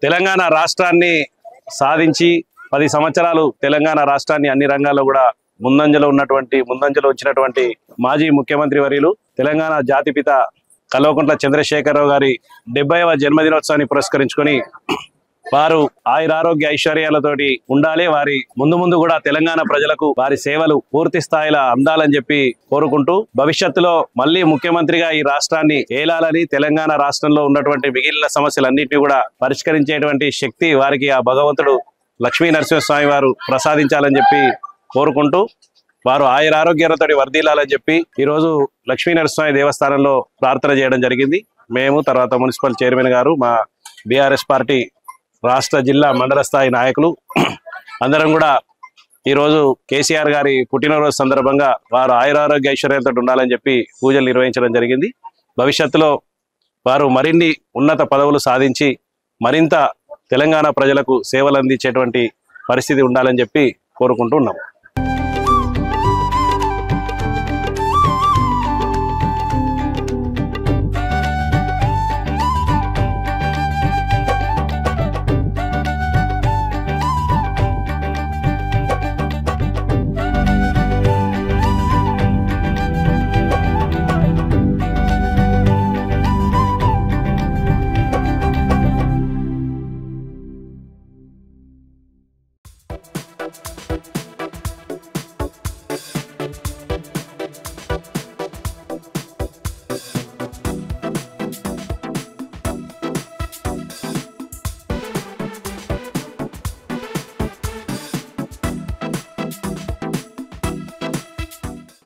తెలంగాణ రాష్ట్రాన్ని సాధించి పది సంవత్సరాలు తెలంగాణ రాష్ట్రాన్ని అన్ని రంగాల్లో కూడా ముందంజలో ఉన్నటువంటి ముందంజలో వచ్చినటువంటి మాజీ ముఖ్యమంత్రి వర్యులు తెలంగాణ జాతిపిత కల్వకుంట్ల చంద్రశేఖరరావు గారి డెబ్బైవ జన్మదినోత్సవాన్ని పురస్కరించుకొని వారు ఆయురారోగ్య ఐశ్వర్యాలతోటి ఉండాలి వారి ముందు ముందు కూడా తెలంగాణ ప్రజలకు వారి సేవలు పూర్తి స్థాయిలో అందాలని చెప్పి కోరుకుంటూ భవిష్యత్తులో మళ్ళీ ముఖ్యమంత్రిగా ఈ రాష్ట్రాన్ని ఏలాలని తెలంగాణ రాష్ట్రంలో ఉన్నటువంటి మిగిలిన సమస్యలన్నింటినీ కూడా పరిష్కరించేటువంటి శక్తి వారికి ఆ భగవంతుడు లక్ష్మీ నరసింహస్వామి వారు ప్రసాదించాలని చెప్పి కోరుకుంటూ వారు ఆయురారోగ్యాలతో వర్ధిల్లాలని చెప్పి ఈ రోజు లక్ష్మీ నరసింహస్వామి దేవస్థానంలో ప్రార్థన చేయడం జరిగింది మేము తర్వాత మున్సిపల్ చైర్మన్ గారు మా బీఆర్ఎస్ పార్టీ రాష్ట్ర జిల్లా మండల స్థాయి నాయకులు అందరం కూడా ఈరోజు కేసీఆర్ గారి పుట్టినరోజు సందర్భంగా వారు ఆయురారోగ్య ఐశ్వర్యంతో ఉండాలని చెప్పి పూజలు నిర్వహించడం జరిగింది భవిష్యత్తులో వారు మరిన్ని ఉన్నత పదవులు సాధించి మరింత తెలంగాణ ప్రజలకు సేవలు అందించేటువంటి పరిస్థితి ఉండాలని చెప్పి కోరుకుంటూ ఉన్నాం